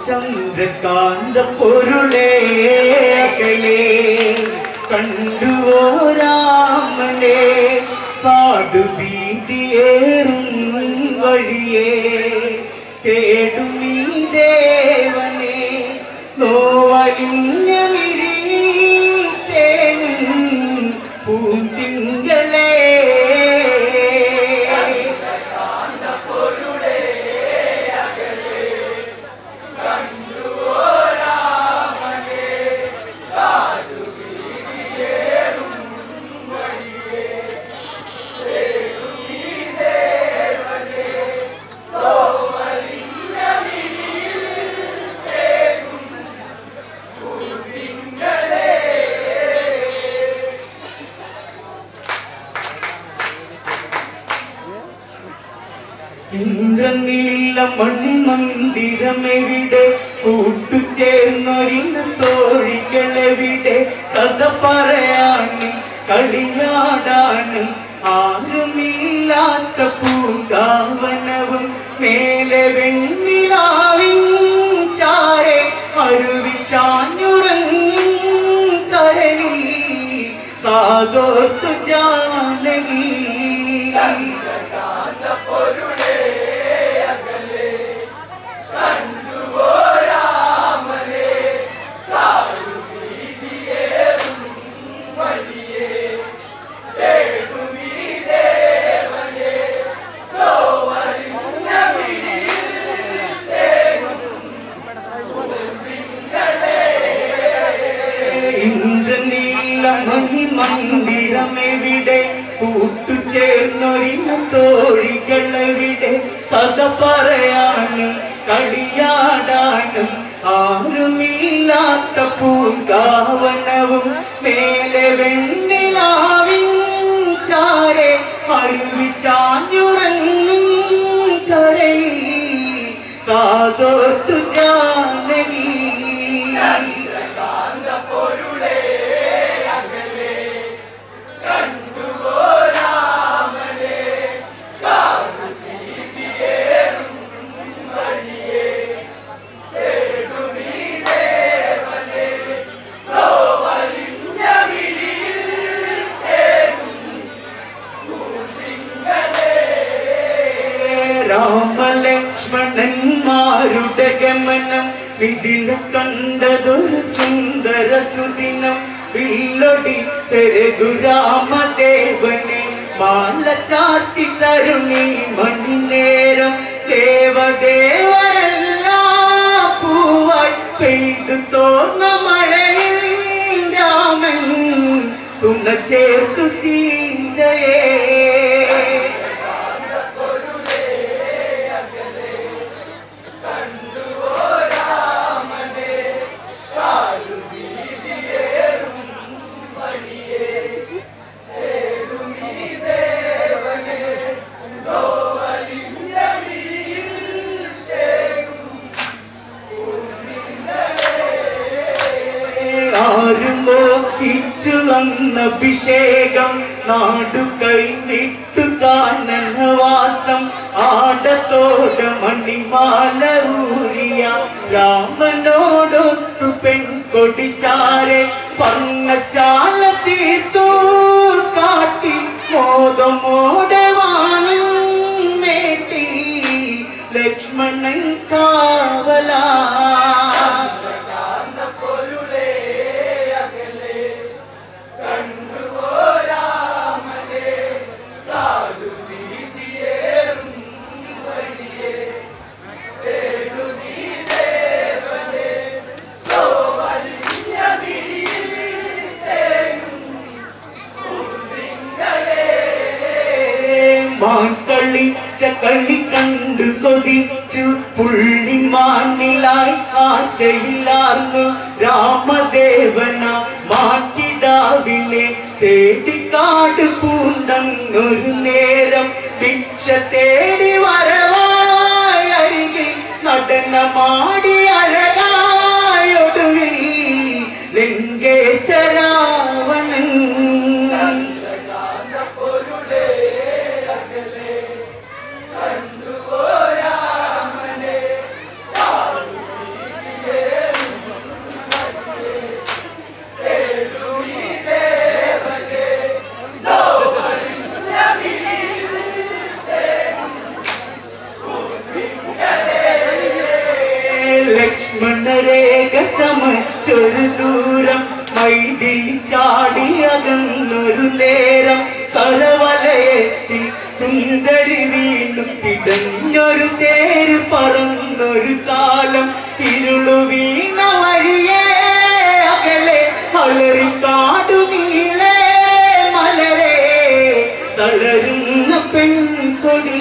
ചന്ദ്രകാന്ത പൊരുളേ അകലേ കണ്ടുവോ രാമനെ പാടുഭീതിയേറും വഴിയേ തേടും നീ ദേവനെ നോവലിഞ്ഞ മിഴിയിൽ തേനും പൂന്തിങ്കളേ ഇന്ദ്രനീല മൺമന്ദിരമെവിടെ കൂട്ടുചേർന്നൊരിന തോഴികളെവിടെ കഥ പറയാനും കളിയാടാനും ആരുമില്ലാത്ത പൂങ്കാവനവും മേലെ വെണ്ണിലാവിൻ ചാരെ അരുവിച്ചാഞ്ഞുറങ്ങും കരളി കാതോർത്തു ജാനകി ഇന്ദ്രനീലമണി മന്ദിരമെവിടെ കൂട്ടുചേർന്നൊരിന തോഴികളെവിടെ കഥ പറയാനും കളിയാടാനും ആരുമില്ലാത്ത പൂങ്കാവനവും മേലെ വെണ്ണിലാവിൻ ചാരെ അരുവിച്ചാഞ്ഞുറങ്ങും കരയിൽ കാതോർത്തു ജാനകി രാമലക്ഷ്മണന്മാരുടെ ഗമനം ഇതിൽ കണ്ടതൊരു സുന്ദര സുദിനം വില്ലൊടി ചെറുതു രാമദേവനെ മാല ചാട്ടി തരുണി മണിനേരം ദേവദേവരെല്ലാം പൂവായി പെയ്തു തോന്ന മഴയിൽ രാമൻ തുണ ചേർത്തു സീതയേ ആരുമോ ഇച്ചു അഭിഷേകം നാടു കൈവിട്ടു കാനനവാസം ആടത്തോട മണിമാല ഊരിയ രാമനോടൊത്തു പെൺകൊടിച്ചാരെ പർണശാല തീർത്തു കാട്ടി മോദമോടെ വാണം മേട്ടി ലക്ഷ്മണൻ കാവലാ മാക്കളിച്ച കളി കണ്ടു കൊതിച്ചു പുള്ളിമാനിലായി ആശയിലാർന്നു രാമദേവന മാറ്റിടാവിനെ തേടിക്കാട് പൂണ്ടങ്ങൊരു നേരം ഭിക്ഷ തേടി വരവായി അരികിൽ നടനമാടി അഴകായൊടുവിൽ ലങ്കേശരാവണൻ ലക്ഷ്മണരേഖ ചമച്ചൊരു ദൂരം മൈതി ചാടി അകന്നൊരു നേരം കരവലയത്തിൽ സുന്ദരി വീണ്ടും പിടഞ്ഞൊരു തേര് പറന്നൊരു കാലം ഇരുളു വീണ വഴിയേ അകലെ അലറിക്കാടു നീളേ മലരേ തളരുന്ന പെൺകൊടി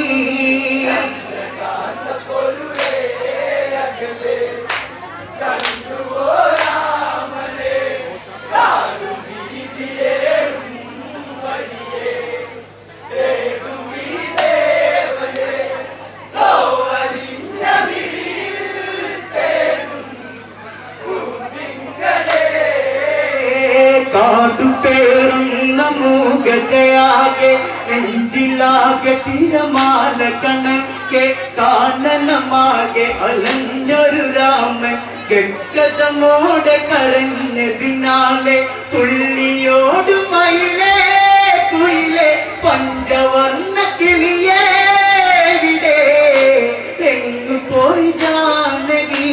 കാട്ടുപേറുന്ന മൂകതയാകെ നെഞ്ചിലാകെ തിരമാല കണക്കെ കാനനമാകെ അലഞ്ഞൊരു രാമൻ ഗദ്ഗതമോടെ കരഞ്ഞതിനാലെ തുള്ളിയോടും മയിലേ കുയിലേ പഞ്ചവർണ്ണ കിളിയേ വിടെ എങ്ങു പോയി ജാനകി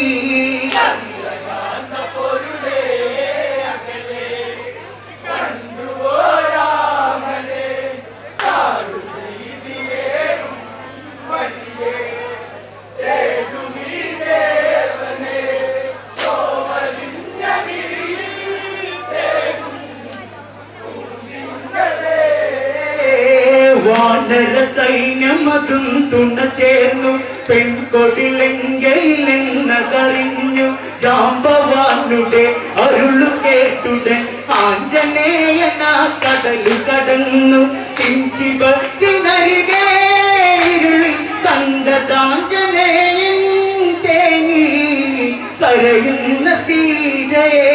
വാനര സൈന്യം അതും തുണ ചേർന്നു പെൺകൊടിലെങ്കയിലെന്നതറിഞ്ഞു ജാമ്പവാനുടെ അരുളു കേട്ടുടൻ ആഞ്ജനേയന കടലു കടന്നു ശിംശിവത്തിനരികെ ഇരുളിൽ കണ്ടതാഞ്ജനേയൻ തേങ്ങി കരയുന്ന സീതയെ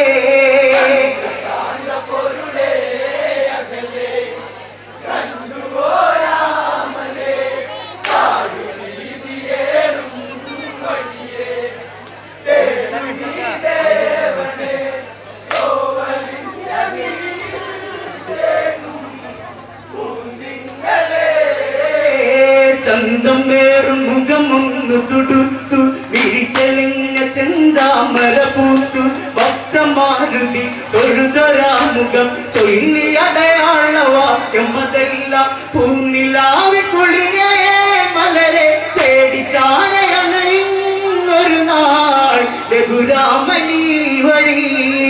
ചന്തം വേറും മുഖമൊന്നു തുടുത്തു വിരിതെളിഞ്ഞ ചെന്താമര പൂത്തു ഭക്തമാരുതി തൊഴുതൊരാമുഖം ചൊല്ലി അടയാള വാക്യം അതല്ല പൂനിലാവി കുളിരേ മലരെ തേടി ചാരയണയുന്നൊരു നാൾ രഘുരാമനീ വഴി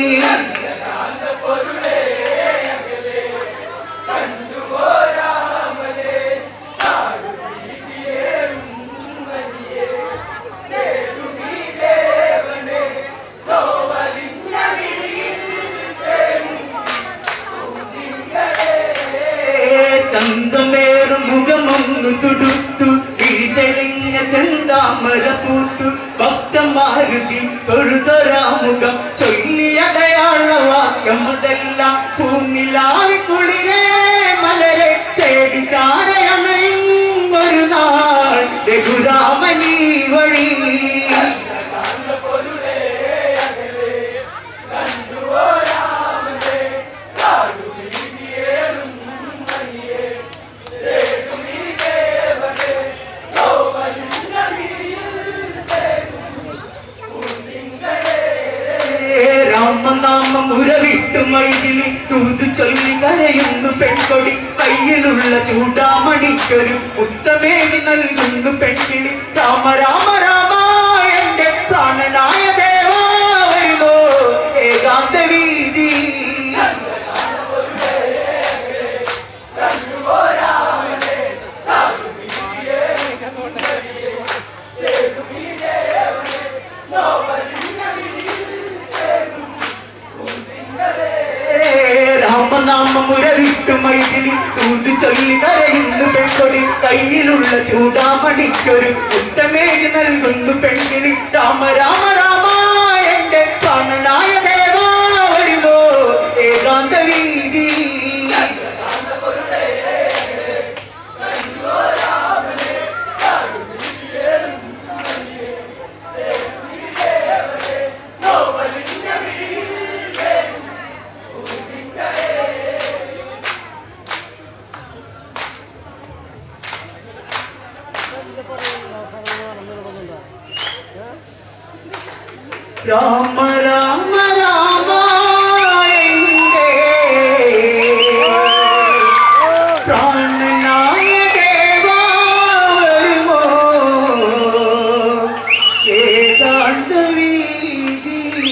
ചന്തമേറും മുഖമൊന്നു തുടുത്തു വിഴിതെളിഞ്ഞ ചെന്താമര പൂത്തു ഭക്തമാരുതി തൊഴുതൊരാമുഖം ചൊല്ലിയടയാള വാക്യം അതെല്ലാം പൂനിലാവി കുളിരേ മലരെ തേടി ചാരയണയും ഒരു നാൾ രഘുരാമനീ വഴി രാമനാമം ഉരവിട്ട് മൈതിലി തൂതു ചൊല്ലി കരയുന്നു പെൺകൊടി കയ്യിലുള്ള ചൂടാമണിക്കൊരു ഉത്തമേനി നൽകുന്നു പെൺകിളി രാമ രാമ രാമ എന്റെ പ്രാണനായ ദേവാ വരുമോ ഏകാന്ത വീതി രാമനാമം ഉരവിട്ട് മൈതിലി തൂതു ചൊല്ലി കരയുന്നു പെൺകൊടി കയ്യിലുള്ള ചൂടാമണിക്കൊരു ഉത്തമേനി നൽകുന്നു പെൺകിളി രാമ രാമ രാമ എന്റെ പ്രാണനായ ദേവാ വരുമോ ഏകാന്ത വീതി രാമ രാമ രാമ എന്റെ പ്രാണനായ ദേവാ വരുമോ ഏകാന്ത വീതി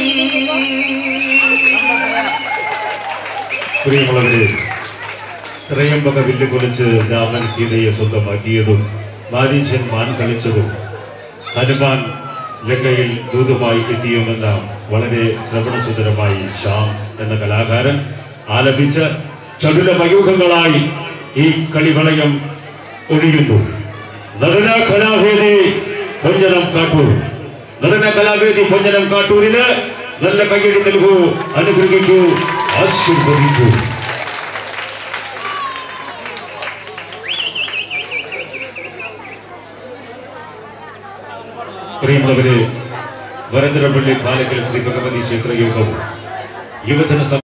പ്രിയമുള്ളവരെ ത്രയംബക വില്ല് കൊലിച്ച് രാമൻ സീതയെ സ്വന്തമാക്കിയതും മാരീശൻ മാൻ കളിച്ചതും ഹനുമാൻ ലങ്കയിൽ ദൂതുമായി എത്തിയുമെന്ന വളരെ ശ്രവണസുന്ദരമായി ശ്യാം എന്ന കലാകാരൻ ആലപിച്ച ചടുല മയൂഖങ്ങളായി ഈ കളിവളയം ഒഴിയുന്നു നടന കലാവേദി പൊഞ്ചനം കാട്ടൂർ നടന കലാവേദി പൊഞ്ചനം കാട്ടൂരിന് നല്ല കയ്യടി നൽകൂ അനുഗ്രഹിക്കൂ ആശീർവദിക്കൂ പ്രിയമുള്ളവരെ വരന്തരപ്പള്ളി പാലക്കൽ ശ്രീ ഭഗവതി ക്ഷേത്ര യോഗവും യുവജന